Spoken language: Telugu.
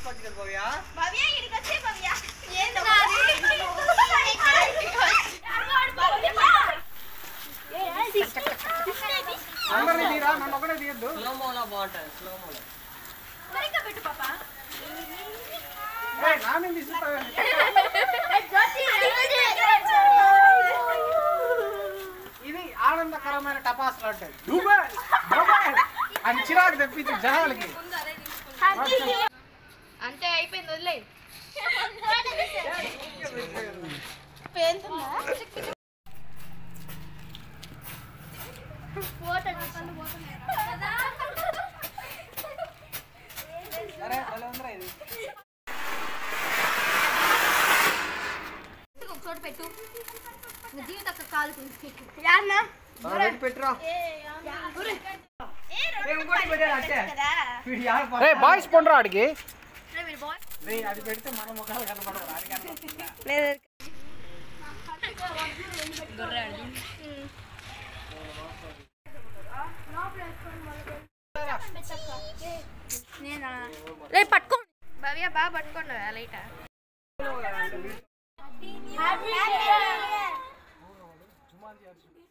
తీసుకోవచ్చు కదా భవ్య భవ్య ఇక్కడికి వచ్చే భవ్య ఏంది అందరినీ తీరా నన్ను ఒకటే తీయద్దు స్లో మోలో బాగుంటుంది స్లో మోలో సరిగ్గా పెట్టు పాప ఏయ్, నా మీద తీసుకుంటావా? ఇది ఆనందకరమైన టపాసులు అంటే దుబాయ్ దుబాయ్ అని చిరాకు తెప్పించి జనాలకి అంతే అయిపోయింది వదిలే సరే భలే ఉందిరా ఇది ఒక చోట పెట్టు నా జీవిత కాలుతుంది ఆ, పెట్టి పెట్టురా ఇంకోటి పెట్టాడు అట్టే రే బాయ్స్ పండురా ఆడికి రే అది పెడితే మన ముఖాలు కనపడవు ఆడికి కనపడుతుందా? నేనా రేపు పట్టుకో భవ్య బాగా పట్టుకోండి లైట్ జుమాల్ చేయాల్సింది.